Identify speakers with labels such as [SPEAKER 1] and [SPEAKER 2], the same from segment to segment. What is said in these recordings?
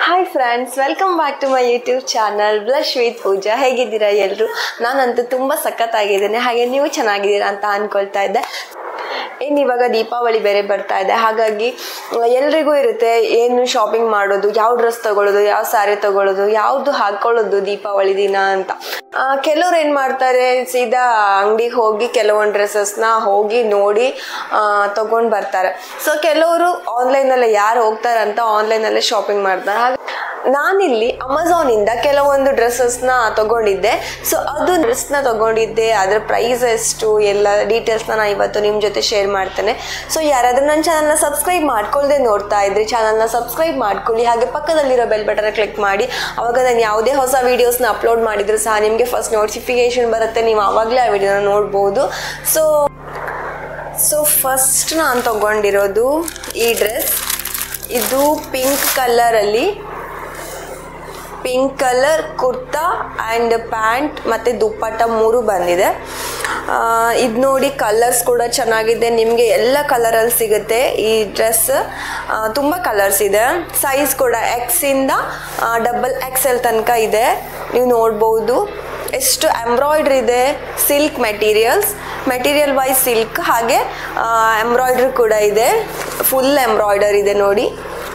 [SPEAKER 1] hi friends welcome back to my YouTube channel blush with Pooja ಹೇಗಿದ್ದೀರಾ ಎಲ್ಲರೂ ನಾನಂತೂ ತುಂಬ ಸಖತ್ತಾಗಿದ್ದೇನೆ ಹಾಗೆ ನೀವು ಚೆನ್ನಾಗಿದ್ದೀರಾ ಅಂತ ಅಂದ್ಕೊಳ್ತಾ ಇದ್ದೆ ಇನ್ನು ಇವಾಗ ದೀಪಾವಳಿ ಬೇರೆ ಬರ್ತಾ ಇದೆ ಹಾಗಾಗಿ ಎಲ್ರಿಗೂ ಇರುತ್ತೆ ಏನು ಶಾಪಿಂಗ್ ಮಾಡೋದು ಯಾವ ಡ್ರೆಸ್ ತಗೊಳ್ಳೋದು ಯಾವ ಸ್ಯಾರಿ ತಗೊಳ್ಳೋದು ಯಾವುದು ಹಾಕೊಳ್ಳೋದು ದೀಪಾವಳಿ ದಿನ ಅಂತ ಕೆಲವ್ರು ಏನು ಮಾಡ್ತಾರೆ ಸೀದಾ ಅಂಗಡಿಗೆ ಹೋಗಿ ಕೆಲವೊಂದು ಡ್ರೆಸ್ಸಸ್ನ ಹೋಗಿ ನೋಡಿ ತಗೊಂಡು ಬರ್ತಾರೆ ಸೊ ಕೆಲವರು ಆನ್ಲೈನಲ್ಲೇ ಯಾರು ಹೋಗ್ತಾರೆ ಅಂತ ಆನ್ಲೈನಲ್ಲೇ ಶಾಪಿಂಗ್ ಮಾಡ್ತಾರೆ ಹಾಗೆ ನಾನಿಲ್ಲಿ ಅಮೆಝಾನಿಂದ ಕೆಲವೊಂದು ಡ್ರೆಸ್ಸಸ್ನ ತಗೊಂಡಿದ್ದೆ ಸೊ ಅದು ಡ್ರೆಸ್ನ ತಗೊಂಡಿದ್ದೆ ಅದರ ಪ್ರೈಸ್ ಎಷ್ಟು ಎಲ್ಲ ಡೀಟೇಲ್ಸ್ನ ನಾನು ಇವತ್ತು ನಿಮ್ಮ ಜೊತೆ ಶೇರ್ ಮಾಡ್ತೇನೆ ಸೊ ಯಾರಾದರೂ ನನ್ನ ಚಾನಲ್ನ ಸಬ್ಸ್ಕ್ರೈಬ್ ಮಾಡ್ಕೊಳ್ದೆ ನೋಡ್ತಾ ಇದ್ರಿ ಚಾನಲ್ನ ಸಬ್ಸ್ಕ್ರೈಬ್ ಮಾಡ್ಕೊಳ್ಳಿ ಹಾಗೆ ಪಕ್ಕದಲ್ಲಿರೋ ಬೆಲ್ ಬಟನ್ ಕ್ಲಿಕ್ ಮಾಡಿ ಅವಾಗ ನಾನು ಯಾವುದೇ ಹೊಸ ವೀಡಿಯೋಸ್ನ ಅಪ್ಲೋಡ್ ಮಾಡಿದ್ರು ಸಹ ನಿಮಗೆ ಫಸ್ಟ್ ನೋಟಿಫಿಕೇಶನ್ ಬರುತ್ತೆ ನೀವು ಆವಾಗಲೇ ಆ ವಿಡಿಯೋನ ನೋಡ್ಬೋದು ಸೊ ಸೊ ಫಸ್ಟ್ ನಾನು ತಗೊಂಡಿರೋದು ಈ ಡ್ರೆಸ್ ಇದು ಪಿಂಕ್ ಕಲರಲ್ಲಿ pink colour kurta and pant ಮತ್ತು ದುಪ್ಪಟ್ಟ ಮೂರು ಬಂದಿದೆ ಇದು ನೋಡಿ ಕಲರ್ಸ್ ಕೂಡ ಚೆನ್ನಾಗಿದೆ ನಿಮಗೆ ಎಲ್ಲ ಕಲರಲ್ಲಿ ಸಿಗುತ್ತೆ ಈ ಡ್ರೆಸ್ ತುಂಬ ಕಲರ್ಸ್ ಇದೆ ಸೈಜ್ ಕೂಡ ಎಕ್ಸಿಂದ ಡಬಲ್ ಎಕ್ಸ್ ಎಲ್ ತನಕ ಇದೆ ನೀವು ನೋಡ್ಬೋದು ಎಷ್ಟು ಎಂಬ್ರಾಯ್ಡ್ರಿ ಇದೆ silk materials material wise silk ಹಾಗೆ ಎಂಬ್ರಾಯ್ಡ್ರಿ ಕೂಡ ಇದೆ ಫುಲ್ ಎಂಬ್ರಾಯ್ಡರ್ ಇದೆ ನೋಡಿ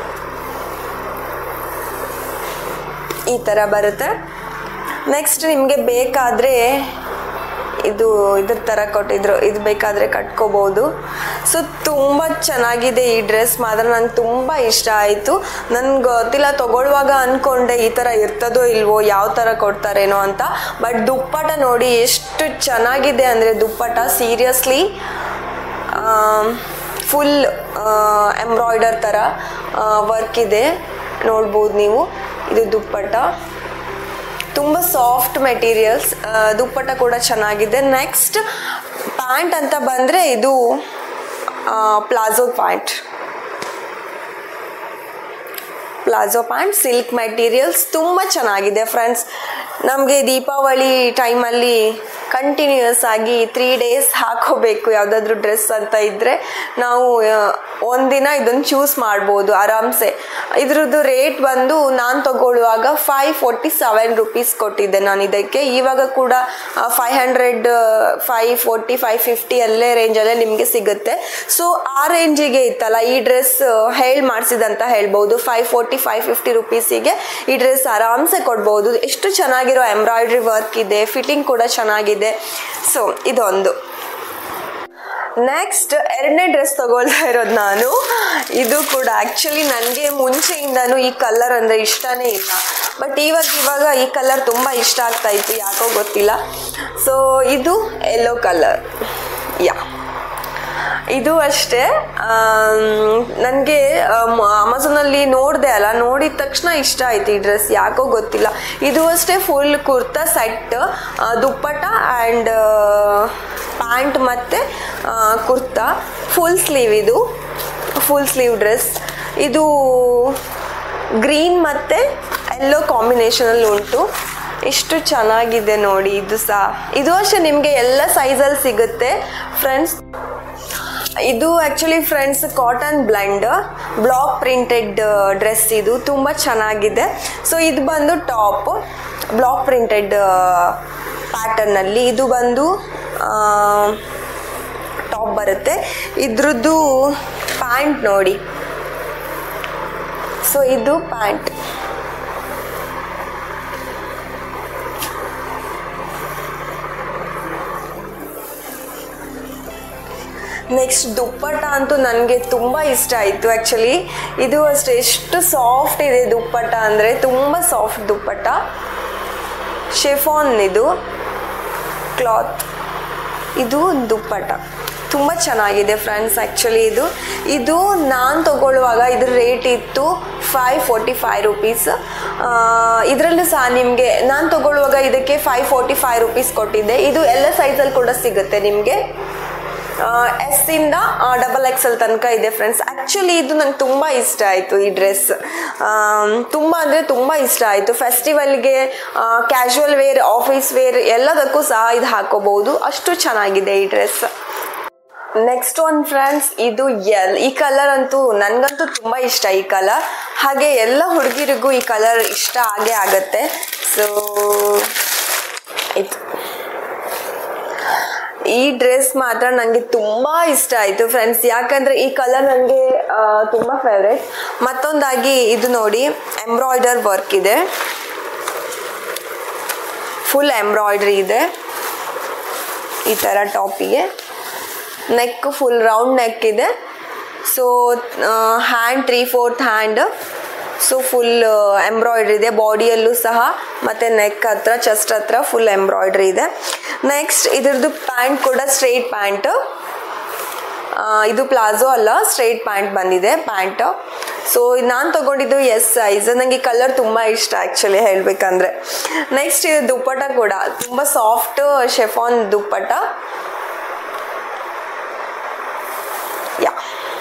[SPEAKER 1] ಈ ಥರ ಬರುತ್ತೆ ನೆಕ್ಸ್ಟ್ ನಿಮಗೆ ಬೇಕಾದರೆ ಇದು ಇದ್ರ ಥರ ಕೊಟ್ಟಿದ್ರು ಇದು ಬೇಕಾದರೆ ಕಟ್ಕೋಬೋದು ಸೊ ತುಂಬ ಚೆನ್ನಾಗಿದೆ ಈ ಡ್ರೆಸ್ ಮಾತ್ರ ನಂಗೆ ತುಂಬ ಇಷ್ಟ ಆಯಿತು ನನ್ಗೆ ಗೊತ್ತಿಲ್ಲ ತೊಗೊಳ್ಳುವಾಗ ಅಂದ್ಕೊಂಡೆ ಈ ಥರ ಇರ್ತದೋ ಇಲ್ವೋ ಯಾವ ಥರ ಕೊಡ್ತಾರೇನೋ ಅಂತ ಬಟ್ ದುಪ್ಪಟ ನೋಡಿ ಎಷ್ಟು ಚೆನ್ನಾಗಿದೆ ಅಂದರೆ ದುಪ್ಪಟ ಸೀರಿಯಸ್ಲಿ ಫುಲ್ ಎಂಬ್ರಾಯ್ಡರ್ ಥರ ವರ್ಕ್ ಇದೆ ನೋಡ್ಬೋದು ನೀವು ಇದು ದುಪ್ಪಟ್ಟ ತುಂಬ ಸಾಫ್ಟ್ ಮೆಟೀರಿಯಲ್ಸ್ ದುಪ್ಪಟ್ಟ ಕೂಡ ಚೆನ್ನಾಗಿದೆ ನೆಕ್ಸ್ಟ್ ಪ್ಯಾಂಟ್ ಅಂತ ಬಂದರೆ ಇದು palazzo pant palazzo pant silk materials ತುಂಬ ಚೆನ್ನಾಗಿದೆ ಫ್ರೆಂಡ್ಸ್ ನಮಗೆ ದೀಪಾವಳಿ ಟೈಮಲ್ಲಿ ಕಂಟಿನ್ಯೂಯಸ್ ಆಗಿ ತ್ರೀ ಡೇಸ್ ಹಾಕೋಬೇಕು ಯಾವುದಾದ್ರೂ ಡ್ರೆಸ್ ಅಂತ ಇದ್ದರೆ ನಾವು ಒಂದಿನ ಇದನ್ನು ಚೂಸ್ ಮಾಡ್ಬೋದು ಆರಾಮ್ಸೆ ಇದ್ರದ್ದು ರೇಟ್ ಬಂದು ನಾನು ತಗೊಳ್ಳುವಾಗ ಫೈವ್ ಫೋರ್ಟಿ ಸೆವೆನ್ ರುಪೀಸ್ ಕೊಟ್ಟಿದ್ದೆ ನಾನು ಇದಕ್ಕೆ ಇವಾಗ ಕೂಡ five hundred five forty five fifty ಅಲ್ಲೇ ರೇಂಜಲ್ಲೇ ನಿಮಗೆ ಸಿಗುತ್ತೆ ಸೊ ಆ ರೇಂಜಿಗೆ ಇತ್ತಲ್ಲ ಈ ಡ್ರೆಸ್ ಹೇಳಿ ಮಾಡಿಸಿದಂತ ಹೇಳ್ಬೋದು ಫೈವ್ ಫೋರ್ಟಿ ಫೈವ್ ಫಿಫ್ಟಿ ರುಪೀಸಿಗೆ ಈ ಡ್ರೆಸ್ ಆರಾಮ್ಸೆ ಕೊಡ್ಬೋದು ಎಷ್ಟು ಚೆನ್ನಾಗಿರೋ ಎಂಬ್ರಾಯ್ಡ್ರಿ ವರ್ಕ್ ಇದೆ ಫಿಟ್ಟಿಂಗ್ ಕೂಡ ಚೆನ್ನಾಗಿದೆ ಸೊ ಇದೊಂದು ನೆಕ್ಸ್ಟ್ ಎರಡನೇ ಡ್ರೆಸ್ ತಗೊಳ್ತಾ ಇರೋದು ನಾನು ಇದು ಕೂಡ ಆ್ಯಕ್ಚುಲಿ ನನಗೆ ಮುಂಚೆಯಿಂದನೂ ಈ ಕಲರ್ ಅಂದರೆ ಇಷ್ಟನೇ ಇಲ್ಲ ಬಟ್ ಇವಾಗ ಇವಾಗ ಈ ಕಲರ್ ತುಂಬ ಇಷ್ಟ ಆಗ್ತಾ ಇತ್ತು ಯಾಕೋ ಗೊತ್ತಿಲ್ಲ ಸೊ ಇದು ಯೆಲ್ಲೋ ಕಲರ್ ಯಾ ಇದು ಅಷ್ಟೇ ನನಗೆ ಅಮೆಝಾನಲ್ಲಿ ನೋಡಿದೆ ಅಲ್ಲ ನೋಡಿದ ತಕ್ಷಣ ಇಷ್ಟ ಆಯ್ತು ಈ ಡ್ರೆಸ್ ಯಾಕೋ ಗೊತ್ತಿಲ್ಲ ಇದು ಅಷ್ಟೇ full kurta set dupatta and pant ಮತ್ತು ಕುರ್ತಾ ಫುಲ್ ಸ್ಲೀವ್ ಇದು ಫುಲ್ ಸ್ಲೀವ್ ಡ್ರೆಸ್ ಇದು ಗ್ರೀನ್ ಮತ್ತು ಎಲ್ಲೋ ಕಾಂಬಿನೇಷನಲ್ಲಿ ಉಂಟು ಎಷ್ಟು ಚೆನ್ನಾಗಿದೆ ನೋಡಿ ಇದು ಸಹ ಇದು ಅಷ್ಟೇ ನಿಮಗೆ ಎಲ್ಲ ಸೈಜಲ್ಲಿ ಸಿಗುತ್ತೆ ಫ್ರೆಂಡ್ಸ್ ಇದು actually friends cotton blend block printed dress ಇದು ತುಂಬ ಚೆನ್ನಾಗಿದೆ ಸೊ ಇದು ಬಂದು ಟಾಪ್ ಬ್ಲಾಕ್ ಪ್ರಿಂಟೆಡ್ ಪ್ಯಾಟರ್ನಲ್ಲಿ ಇದು ಬಂದು ಟಾಪ್ ಬರುತ್ತೆ ಇದ್ರದ್ದು ಪ್ಯಾಂಟ್ ನೋಡಿ ಸೊ ಇದು ಪ್ಯಾಂಟ್ ನೆಕ್ಸ್ಟ್ ದುಪ್ಪಟ್ಟ ಅಂತೂ ನನಗೆ ತುಂಬ ಇಷ್ಟ ಆಯಿತು ಆ್ಯಕ್ಚುಲಿ ಇದು ಅಷ್ಟೇ ಎಷ್ಟು ಸಾಫ್ಟ್ ಇದೆ ದುಪ್ಪಟ್ಟ ಅಂದರೆ ತುಂಬ ಸಾಫ್ಟ್ ದುಪ್ಪಟ್ಟ ಶೆಫಾನ್ ಇದು ಕ್ಲಾತ್ ಇದು ದುಪ್ಪಟ್ಟ ತುಂಬ ಚೆನ್ನಾಗಿದೆ ಫ್ರೆಂಡ್ಸ್ ಆ್ಯಕ್ಚುಲಿ ಇದು ಇದು ನಾನು ತಗೊಳ್ಳುವಾಗ ಇದ್ರ ರೇಟ್ ಇತ್ತು ಫೈವ್ ಫೋರ್ಟಿ ಫೈವ್ ರುಪೀಸ್ ಇದರಲ್ಲೂ ಸಹ ನಿಮಗೆ ನಾನು ತಗೊಳ್ಳುವಾಗ ಇದಕ್ಕೆ ಫೈವ್ ಫೋರ್ಟಿ ಫೈವ್ ರುಪೀಸ್ ಕೊಟ್ಟಿದ್ದೆ ಇದು ಎಲ್ಲ ಸೈಜಲ್ಲಿ ಕೂಡ ಸಿಗುತ್ತೆ ನಿಮಗೆ ಎಸ್ ಇಂದ ಡಬಲ್ ಎಕ್ಸ್ ಎಲ್ ತನಕ ಇದೆ ಫ್ರೆಂಡ್ಸ್ ಆ್ಯಕ್ಚುಲಿ ಇದು ನಂಗೆ ತುಂಬ ಇಷ್ಟ ಆಯಿತು ಈ ಡ್ರೆಸ್ ತುಂಬ ಅಂದರೆ ತುಂಬ ಇಷ್ಟ ಆಯಿತು ಫೆಸ್ಟಿವಲ್ಗೆ ಕ್ಯಾಶುವಲ್ ವೇರ್ ಆಫೀಸ್ ವೇರ್ ಎಲ್ಲದಕ್ಕೂ ಸಹ ಇದು ಹಾಕೋಬಹುದು ಅಷ್ಟು ಚೆನ್ನಾಗಿದೆ ಈ ಡ್ರೆಸ್ ನೆಕ್ಸ್ಟ್ ಒನ್ ಫ್ರೆಂಡ್ಸ್ ಇದು ಎಲ್ ಈ ಕಲರ್ ಅಂತೂ ನನಗಂತೂ ತುಂಬ ಇಷ್ಟ ಈ ಕಲರ್ ಹಾಗೆ ಎಲ್ಲ ಹುಡುಗಿರಿಗೂ ಈ ಕಲರ್ ಇಷ್ಟ ಆಗೇ ಆಗತ್ತೆ ಸೊ ಇದು ಈ ಡ್ರೆಸ್ ಮಾತ್ರ ನನಗೆ ತುಂಬ ಇಷ್ಟ ಆಯಿತು ಫ್ರೆಂಡ್ಸ್ ಯಾಕಂದರೆ ಈ ಕಲರ್ ನನಗೆ ತುಂಬ ಫೇವ್ರೆಟ್ ಮತ್ತೊಂದಾಗಿ ಇದು ನೋಡಿ ಎಂಬ್ರಾಯ್ಡರ್ ವರ್ಕ್ ಇದೆ ಫುಲ್ ಎಂಬ್ರಾಯ್ಡ್ರಿ ಇದೆ ಈ ಥರ ಟಾಪಿಗೆ ನೆಕ್ ಫುಲ್ ರೌಂಡ್ ನೆಕ್ ಇದೆ so hand three fourth hand so full embroidery ಇದೆ ಬಾಡಿಯಲ್ಲೂ ಸಹ ಮತ್ತು ನೆಕ್ ಹತ್ರ ಚೆಸ್ಟ್ ಹತ್ರ ಫುಲ್ ಎಂಬ್ರಾಯ್ಡ್ರಿ ಇದೆ ನೆಕ್ಸ್ಟ್ ಇದ್ರದ್ದು ಪ್ಯಾಂಟ್ ಕೂಡ ಸ್ಟ್ರೈಟ್ ಪ್ಯಾಂಟ್ ಇದು ಪ್ಲಾಜೋ ಅಲ್ಲ ಸ್ಟ್ರೈಟ್ ಪ್ಯಾಂಟ್ ಬಂದಿದೆ ಪ್ಯಾಂಟ್ ಸೊ ನಾನು ತೊಗೊಂಡಿದ್ದು ಎಸ್ ಸೈಜ್ ನನಗೆ ಕಲರ್ ತುಂಬ ಇಷ್ಟ ಆ್ಯಕ್ಚುಲಿ ಹೇಳಬೇಕಂದ್ರೆ ನೆಕ್ಸ್ಟ್ ಇದು ದುಪ್ಪಟ ಕೂಡ ತುಂಬ ಸಾಫ್ಟ್ ಶೆಫಾನ್ ದುಪ್ಪಟ ಯಾ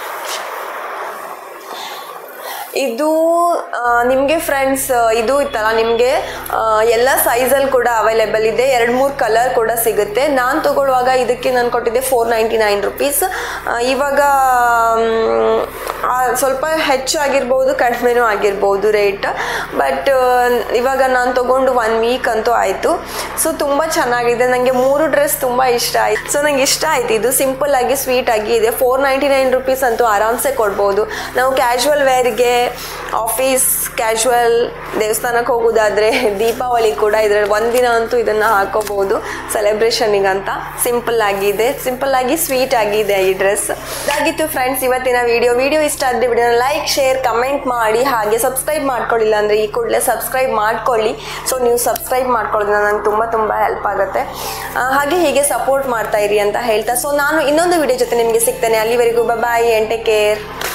[SPEAKER 1] ಇದು ನಿಮಗೆ ಫ್ರೆಂಡ್ಸ್ ಇದು ಇತ್ತಲ್ಲ ನಿಮಗೆ ಎಲ್ಲ ಸೈಜಲ್ಲಿ ಕೂಡ ಅವೈಲೇಬಲ್ ಇದೆ ಎರಡು ಮೂರು ಕಲರ್ ಕೂಡ ಸಿಗುತ್ತೆ ನಾನು ತಗೊಳ್ಳುವಾಗ ಇದಕ್ಕೆ ನಾನು ಕೊಟ್ಟಿದ್ದೆ ಫೋರ್ ನೈಂಟಿ ನೈನ್ ರುಪೀಸ್ ಇವಾಗ ಮ್, ಆ, ಸ್ವಲ್ಪ ಹೆಚ್ಚಾಗಿರ್ಬೋದು ಕಡಿಮೆನೂ ಆಗಿರ್ಬೋದು ರೇಟ್ ಬಟ್ ಇವಾಗ ನಾನು ತಗೊಂಡು ಒನ್ ವೀಕ್ ಅಂತೂ ಆಯಿತು ಸೊ ತುಂಬ ಚೆನ್ನಾಗಿದೆ ನನಗೆ ಮೂರು ಡ್ರೆಸ್ ತುಂಬ ಇಷ್ಟ ಆಯಿತು ಸೊ ನಂಗೆ ಇಷ್ಟ ಆಯ್ತು ಇದು ಸಿಂಪಲ್ ಆಗಿ ಸ್ವೀಟ್ ಆಗಿ ಇದೆ ಫೋರ್ ನೈಂಟಿ ನೈನ್ ರುಪೀಸ್ ಅಂತೂ ಆರಾಮ್ಸೆ ಕೊಡ್ಬೋದು ನಾವು ಕ್ಯಾಶುವಲ್ ವೇರ್ಗೆ ಆಫೀಸ್ ಕ್ಯಾಶುವಲ್ ದೇವಸ್ಥಾನಕ್ಕೆ ಹೋಗೋದಾದ್ರೆ ದೀಪಾವಳಿ ಕೂಡ ಇದರಲ್ಲಿ ಒಂದಿನ ಅಂತೂ ಇದನ್ನು ಹಾಕೋಬಹುದು ಸೆಲೆಬ್ರೇಷನಿಗಂತ ಸಿಂಪಲ್ ಆಗಿದೆ ಸಿಂಪಲ್ ಆಗಿ ಸ್ವೀಟ್ ಆಗಿದೆ ಈ ಡ್ರೆಸ್ ಇದಾಗಿತ್ತು ಫ್ರೆಂಡ್ಸ್ ಇವತ್ತಿನ ವಿಡಿಯೋ ವಿಡಿಯೋ ಇಷ್ಟ ಆದರೆ ವಿಡಿಯೋನ ಲೈಕ್ ಶೇರ್ ಕಮೆಂಟ್ ಮಾಡಿ ಹಾಗೆ ಸಬ್ಸ್ಕ್ರೈಬ್ ಮಾಡ್ಕೊಳ್ಳಿಲ್ಲ ಅಂದರೆ ಈ ಕೂಡಲೇ ಸಬ್ಸ್ಕ್ರೈಬ್ ಮಾಡ್ಕೊಳ್ಳಿ ಸೊ ನೀವು ಸಬ್ಸ್ಕ್ರೈಬ್ ಮಾಡ್ಕೊಳ್ಳೋದ್ರಿಂದ ನಂಗೆ ತುಂಬ ತುಂಬ ಹೆಲ್ಪ್ ಆಗುತ್ತೆ ಆ, ಹಾಗೆ ಹೀಗೆ ಸಪೋರ್ಟ್ ಮಾಡ್ತಾ ಇರಿ ಅಂತ ಹೇಳ್ತಾ ಸೊ ನಾನು ಇನ್ನೊಂದು ವಿಡಿಯೋ ಜೊತೆ ನಿಮಗೆ ಸಿಗ್ತೇನೆ ಅಲ್ಲಿವರೆಗೂ ಬಾಯ್ ಆ್ಯಂಡ್ ಟೇಕ್ ಕೇರ್